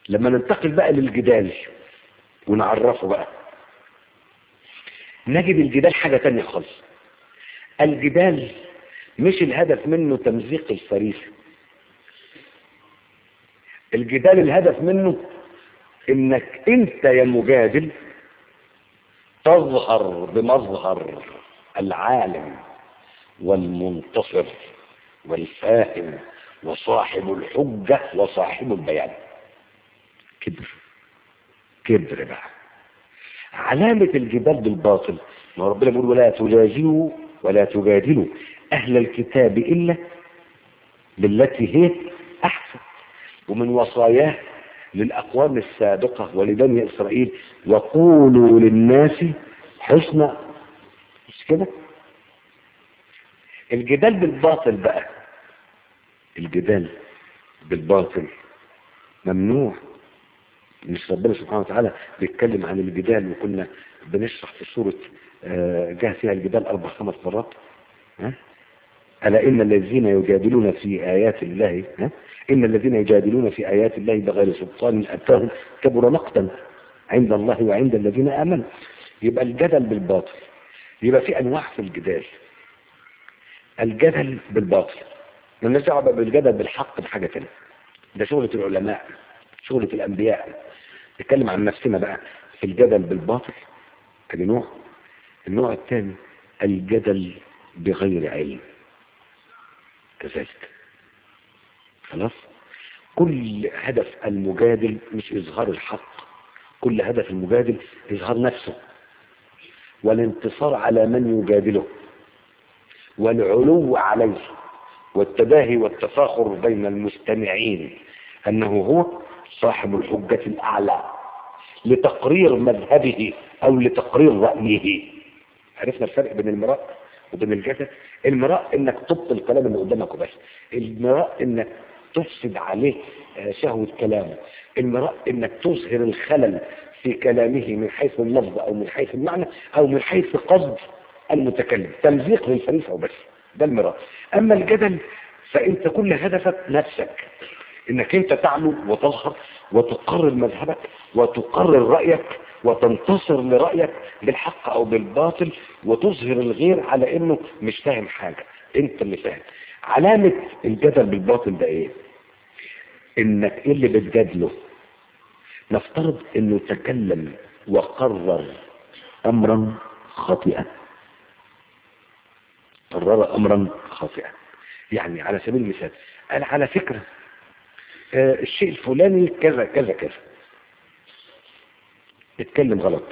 لما ننتقل بقى للجدال ونعرفه بقى نجد الجدال حاجة تانية خالص الجدال مش الهدف منه تمزيق الفريسة الجدال الهدف منه انك انت يا مجادل تظهر بمظهر العالم والمنتصر والفاهم وصاحب الحجة وصاحب البيان كبر كبر بقى علامة الجدال بالباطل ما ربنا بيقول ولا تجادلوا ولا تجادلوا أهل الكتاب إلا بالتي هي أحسن ومن وصاياه للأقوام السابقة ولبني إسرائيل وقولوا للناس حسنا مش كده الجدال بالباطل بقى الجدال بالباطل ممنوع مش ربنا سبحانه وتعالى بيتكلم عن الجدال وكنا بنشرح في سورة جاء فيها الجدال أربع خمس مرات ها ألا إن الذين يجادلون في آيات الله ها؟ إن الذين يجادلون في آيات الله بغير سلطان أتاهم كبر مقتا عند الله وعند الذين آمنوا يبقى الجدل بالباطل يبقى في أنواع في الجدال الجدل بالباطل مالناش دعوه بالجدل بالحق بحاجة تانية ده شغلة العلماء شغلة الأنبياء نتكلم عن نفسنا بقى في الجدل بالباطل ادي نوع النوع الثاني الجدل بغير علم كذلك خلاص كل هدف المجادل مش إظهار الحق كل هدف المجادل إظهار نفسه والانتصار على من يجادله والعلو عليه والتباهي والتفاخر بين المستمعين أنه هو صاحب الحجة الأعلى لتقرير مذهبه أو لتقرير رأيه عرفنا الفرق بين المراء وبين الجسد المراء انك تبطل الكلام اللي قدامك وبس المراء انك تفسد عليه شهوة كلامه المراء انك تظهر الخلل في كلامه من حيث اللفظ او من حيث المعنى او من حيث قصد المتكلم تمزيق للفريسة وبس ده المراء اما الجدل فانت كل هدفك نفسك انك انت تعلو وتظهر وتقرر مذهبك وتقرر رأيك وتنتصر لرأيك بالحق او بالباطل وتظهر الغير على انه مش فاهم حاجة انت اللي فاهم علامة الجدل بالباطل ده ايه انك ايه اللي بتجادله نفترض انه تكلم وقرر امرا خاطئا قرر امرا خاطئا يعني على سبيل المثال قال على فكرة آه الشيء الفلاني كذا كذا كذا اتكلم غلط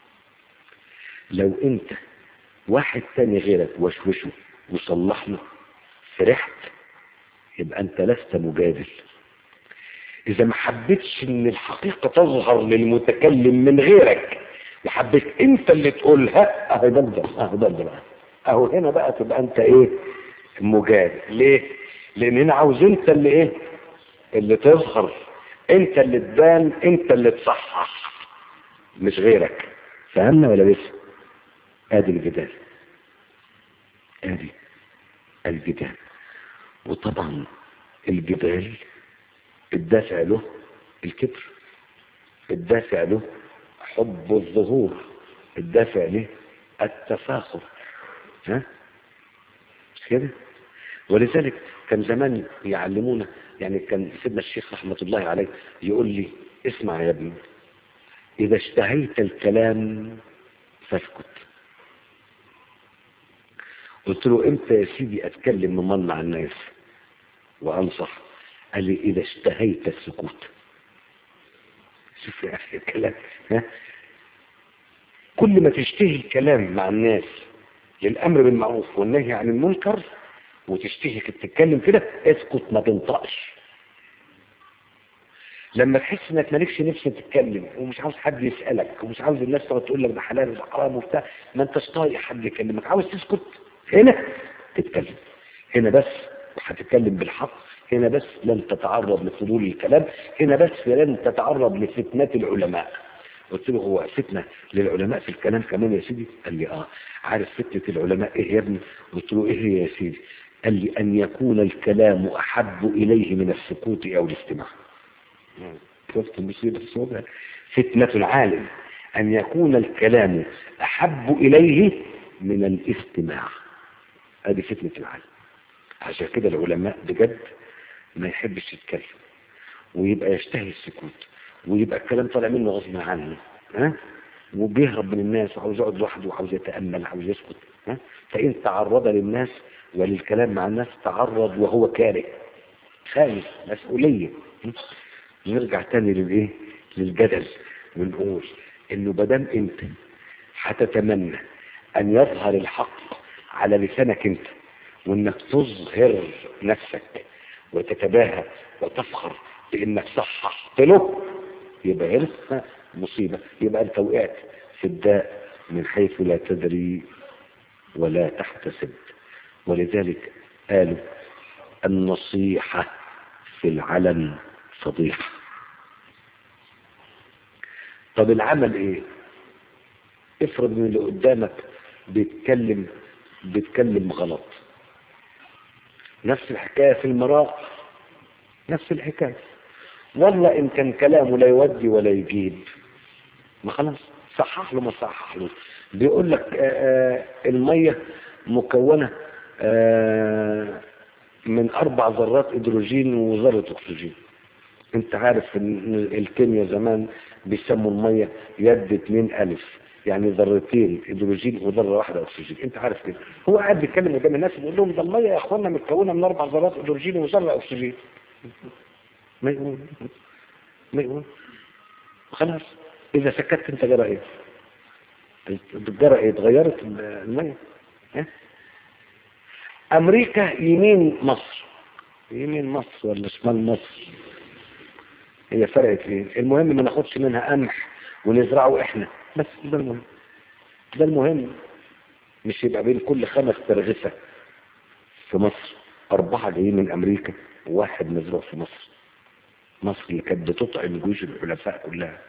لو انت واحد تاني غيرك وشوشه وصلح له فرحت يبقى انت لست مجادل اذا ما حبيتش ان الحقيقة تظهر للمتكلم من غيرك وحبيت انت اللي تقولها اهو ده اهو ده اهو هنا بقى تبقى انت ايه مجادل ليه لان هنا عاوز انت اللي ايه اللي تظهر انت اللي تبان انت اللي تصحح مش غيرك فهمنا ولا لسه ادي الجدال ادي الجدال وطبعا الجدال الدافع له الكبر الدافع له حب الظهور الدافع له التفاخر ها مش كده ولذلك كان زمان يعلمونا يعني كان سيدنا الشيخ رحمة الله عليه يقول لي اسمع يا ابني إذا اشتهيت الكلام فاسكت قلت له امتى يا سيدي اتكلم ممن مع الناس وانصح قال لي اذا اشتهيت السكوت شوف يا اخي الكلام ها كل ما تشتهي الكلام مع الناس للامر بالمعروف والنهي عن المنكر وتشتهي تتكلم كده اسكت ما تنطقش لما تحس انك مالكش نفس تتكلم ومش عاوز حد يسألك ومش عاوز الناس تقعد تقول لك ده حلال وده حرام وبتاع ما انتش طايق حد يكلمك عاوز تسكت هنا تتكلم هنا بس هتتكلم بالحق هنا بس لن تتعرض لفضول الكلام هنا بس لن تتعرض لفتنات العلماء قلت له هو فتنة للعلماء في الكلام كمان يا سيدي قال لي اه عارف فتنة العلماء ايه يا ابني قلت له ايه هي يا سيدي قال لي ان يكون الكلام احب اليه من السكوت او الاستماع شفت المصيبة السوداء فتنة العالم أن يكون الكلام أحب إليه من الاستماع هذه فتنة العالم عشان كده العلماء بجد ما يحبش يتكلم ويبقى يشتهي السكوت ويبقى الكلام طالع منه غصب عنه ها وبيهرب من الناس وعاوز يقعد لوحده وعاوز يتأمل عاوز يسكت ها فإن تعرض للناس وللكلام مع الناس تعرض وهو كاره خايف مسؤولية نرجع تاني للايه للجدل ونقول انه بدام انت هتتمنى ان يظهر الحق على لسانك انت وانك تظهر نفسك وتتباهى وتفخر بانك صححت له يبقى هنا مصيبة يبقى انت وقعت في الداء من حيث لا تدري ولا تحتسب ولذلك قالوا النصيحة في العلن فضيحة طب العمل ايه افرض ان اللي قدامك بيتكلم بيتكلم غلط نفس الحكاية في المراء نفس الحكاية والله ان كان كلامه لا يودي ولا يجيب ما خلاص صحح له ما صحح له بيقول لك آآ المية مكونة من اربع ذرات هيدروجين وذرة اكسجين انت عارف ان الكيمياء زمان بيسموا المية يد اتنين الف يعني ذرتين هيدروجين وذره واحده اكسجين انت عارف كده هو قاعد بيتكلم قدام الناس بيقول لهم ده الميه يا اخوانا متكونه من اربع ذرات هيدروجين وذره اكسجين ما يقول ما يقول خلاص اذا سكت انت جرى ايه جرى ايه اتغيرت الميه ها امريكا يمين مصر يمين مصر ولا شمال مصر هي فرقت ايه المهم ما ناخدش منها قمح ونزرعه احنا بس ده المهم ده المهم مش يبقى بين كل خمس ترغفة في مصر أربعة جايين من أمريكا وواحد مزروع في مصر مصر اللي كانت بتطعم جيوش الحلفاء كلها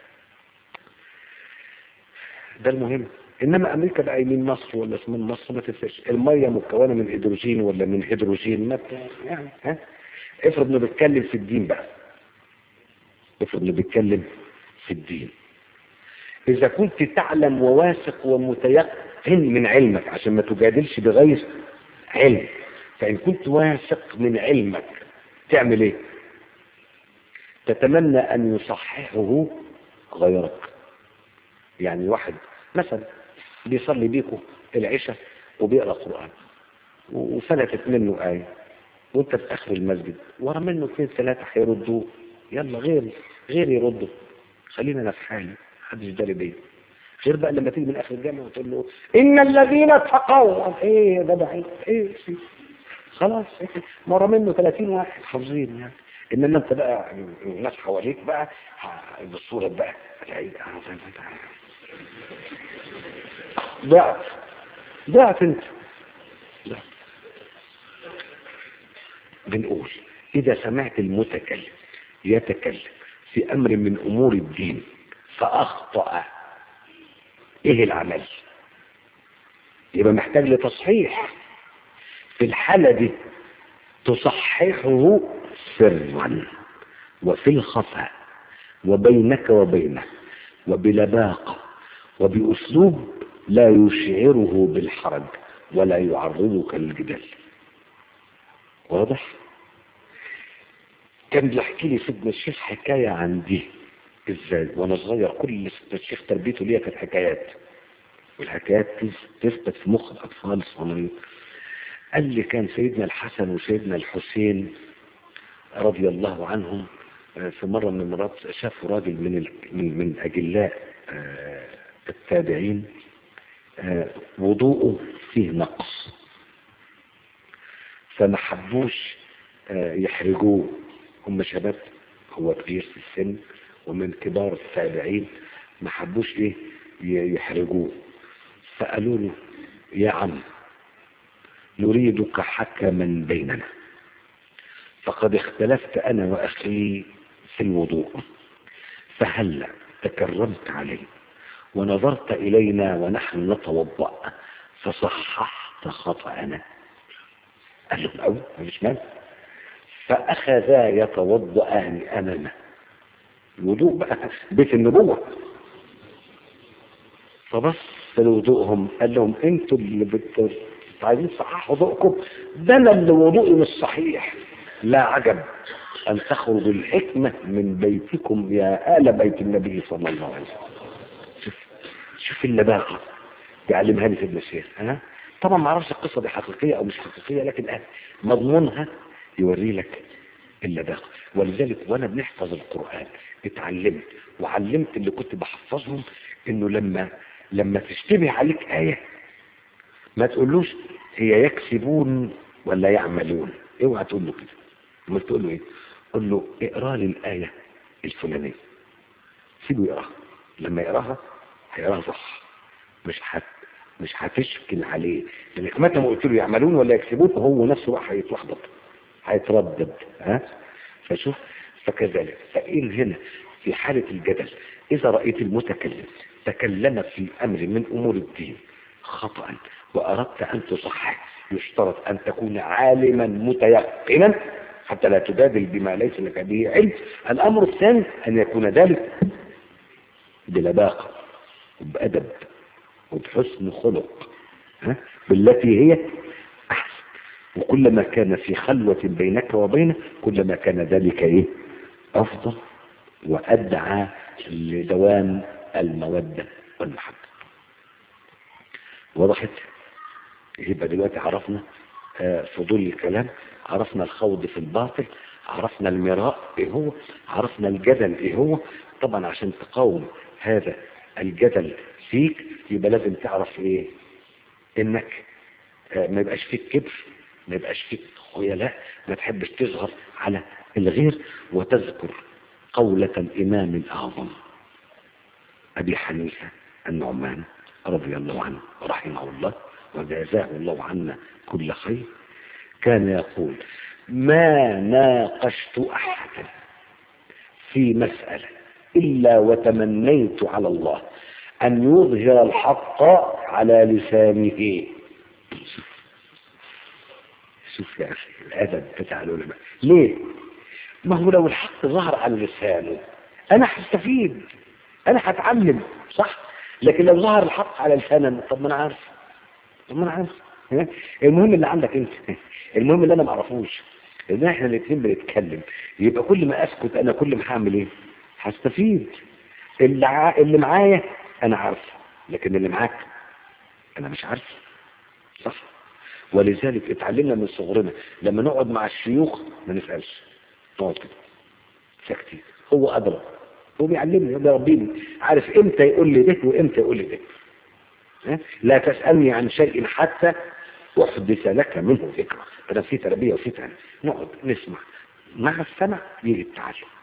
ده المهم إنما أمريكا بقى يمين مصر ولا شمال مصر ما تفرقش المية مكونة من هيدروجين ولا من هيدروجين ما يعني ها افرض انه بيتكلم في الدين بقى افرض انه بيتكلم في الدين إذا كنت تعلم وواثق ومتيقن من علمك عشان ما تجادلش بغير علم فإن كنت واثق من علمك تعمل إيه؟ تتمنى أن يصححه غيرك يعني واحد مثلا بيصلي بيكو العشاء وبيقرأ قرآن وفلتت منه آية وانت في آخر المسجد ورا منه اثنين ثلاثة هيردوه يلا غير غير يردوا خلينا انا في حالي محدش داري بيا غير بقى لما تيجي من اخر الجامعه وتقول له ان الذين اتقوا ايه يا جدع ايه في خلاص مره منه 30 واحد حافظين يعني انما انت بقى الناس حواليك بقى بالصوره بقى ضعف ضعف انت ضعف بنقول اذا سمعت المتكلم يتكلم في امر من امور الدين فأخطأ إيه العمل يبقى محتاج لتصحيح في الحالة دي تصححه سرا وفي الخفاء وبينك وبينه وبلباقة وبأسلوب لا يشعره بالحرج ولا يعرضك للجدال واضح كان بيحكي لي سيدنا الشيخ حكاية عن دي ازاي وانا صغير كل الشيخ تربيته ليا كانت حكايات والحكايات تثبت في مخ الاطفال الصغيرين قال لي كان سيدنا الحسن وسيدنا الحسين رضي الله عنهم في مرة من المرات شافوا راجل من من, من اجلاء التابعين وضوءه فيه نقص فما حبوش يحرجوه هم شباب هو كبير في السن ومن كبار التابعين ما حبوش ايه يحرجوه فقالوا له يا عم نريدك حكما بيننا فقد اختلفت انا واخي في الوضوء فهلا تكرمت علي ونظرت الينا ونحن نتوضا فصححت خطانا قال له الاول مفيش مانع فاخذا يتوضأان امامه الوضوء بقى بيت النبوة فبص لوضوءهم قال لهم انتوا اللي بت... عايزين تصححوا ضوءكم ده انا اللي وضوئي مش صحيح لا عجب ان تخرج الحكمة من بيتكم يا آل بيت النبي صلى الله عليه وسلم شوف شوف اللباقة يعلمها لي سيدنا الشيخ ها طبعا ما اعرفش القصة دي حقيقية او مش حقيقية لكن مضمونها يوري لك اللباقة ولذلك وانا بنحفظ القرآن اتعلمت وعلمت اللي كنت بحفظهم انه لما لما تشتبه عليك آية ما تقولوش هي يكسبون ولا يعملون اوعى تقول له كده ما تقول له ايه قول له اقرا لي الآية الفلانية سيبه يقراها لما يقراها هيقراها صح مش حت مش هتشكل عليه لانك متى ما قلت له يعملون ولا يكسبون هو نفسه بقى هيتلخبط هيتردد ها فشوف فكذلك فإن هنا في حالة الجدل إذا رأيت المتكلم تكلم في أمر من أمور الدين خطأ وأردت أن تصحح يشترط أن تكون عالما متيقنا حتى لا تجادل بما ليس لك به علم الأمر الثاني أن يكون ذلك بلباقة وبأدب وبحسن خلق ها؟ بالتي هي أحسن وكلما كان في خلوة بينك وبينه كلما كان ذلك إيه أفضل وأدعى لدوام المودة والمحبة وضحت يبقى دلوقتي عرفنا فضول الكلام عرفنا الخوض في الباطل عرفنا المراء ايه هو عرفنا الجدل ايه هو طبعا عشان تقاوم هذا الجدل فيك يبقى لازم تعرف ايه انك ما يبقاش فيك كبر ما يبقاش فيك خيلاء ما تحبش تظهر على الغير وتذكر قولة الإمام الأعظم أبي حنيفة النعمان رضي الله عنه رحمه الله وجازاه الله عنا كل خير كان يقول ما ناقشت أحدا في مسألة إلا وتمنيت على الله أن يظهر الحق على لسانه شوف يا أخي الأدب بتاع العلماء ليه؟ ما هو لو الحق ظهر على لسانه أنا هستفيد أنا هتعلم صح؟ لكن لو ظهر الحق على لسانه طب ما أنا عارف طب ما أنا عارف المهم اللي عندك أنت المهم اللي أنا ما أعرفوش إن إحنا الاثنين بنتكلم يبقى كل ما أسكت أنا كل ما هعمل إيه؟ هستفيد اللي, ع... اللي معايا أنا عارفه لكن اللي معاك أنا مش عارفه صح؟ ولذلك اتعلمنا من صغرنا لما نقعد مع الشيوخ ما نسألش نقعد كده ساكتين هو أدرى هو بيعلمني هو بيربيني عارف امتى يقول لي ده وامتى يقول لي ده لا تسألني عن شيء حتى أحدث لك منه ذكرى أنا في تربية وفي تعليم نقعد نسمع مع السمع يجي التعلم